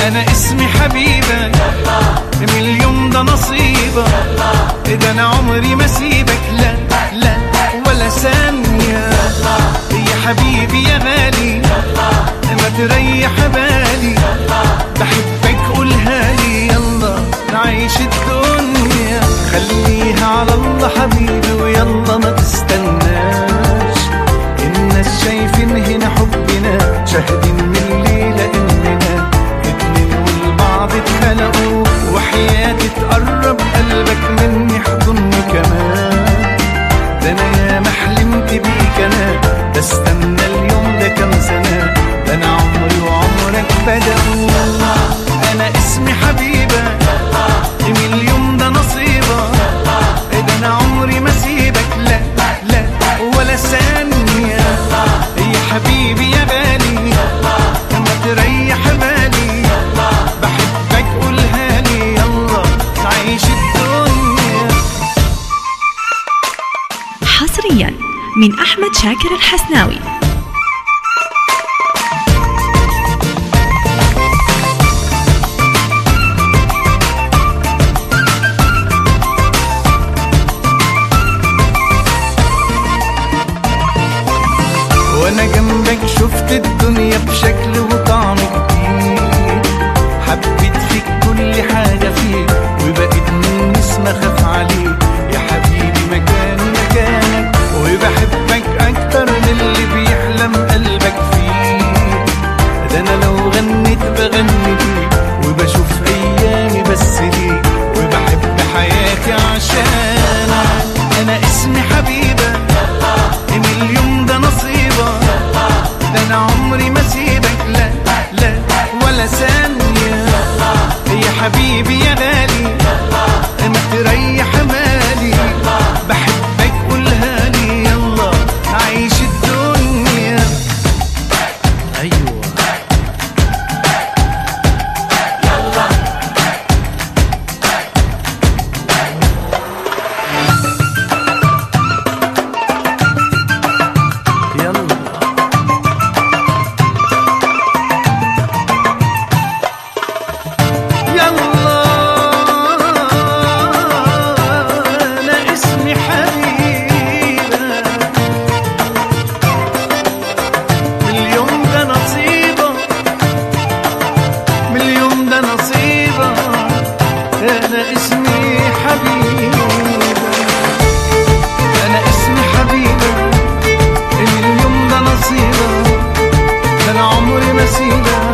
انا اسمي حبيبة من اليوم ده نصيبة ده انا عمري ما سيبك لا لا ولا ثانية يا حبيبي يا غالي ما تريح بالي بحبك قولها لي يلا نعيش الدنيا خليها على الله حبيبي ويلا ما تستناش الناس شايفين هنا حبنا شاهدين من الليلة إننا اتنين والبعض اتخلقوا وحياتي تقرب قلبك مني حضني كمان ده انا يا ما حلمت بيك انا بستنى اليوم ده كام سنة ده انا عمري وعمرك بدأوا انا اسمي حبيبة من اليوم ده نصيبة ده انا عمري ما سيبك لا لا ولا ثانية يا حبيبي يا غالي ما تريح بالي بحبك قولها لي يلا نعيش الدنيا حصريا من أحمد شاكر الحسناوي وانا جنبك شفت الدنيا بشكل وطعم جديد حبيت فيك كل حاجة فيك وبقيت من اسم اخاف عليك يا حبيبي مكاني مكانك وبحبك اكتر من اللي بيحلم قلبك فيه ده انا لو غنيت بغني ليك وبشوف ايامي بس ليك وبحب حياتي عشانك انا اسمي حبيبه من اليوم ده نصيبة ده أنا عمري ما سيبك لا لا ولا ثانية يا حبيبي يا غالي ما تريح مالي بحبك قولها لي يلا نعيش الدنيا أيوة يلا يلا انا اسمي حبيبه من اليوم ده نصيبه من اليوم ده نصيبه انا اسمي حبيبه انا اسمي حبيبه من اليوم ده نصيبه ده انا عمري ما سيبك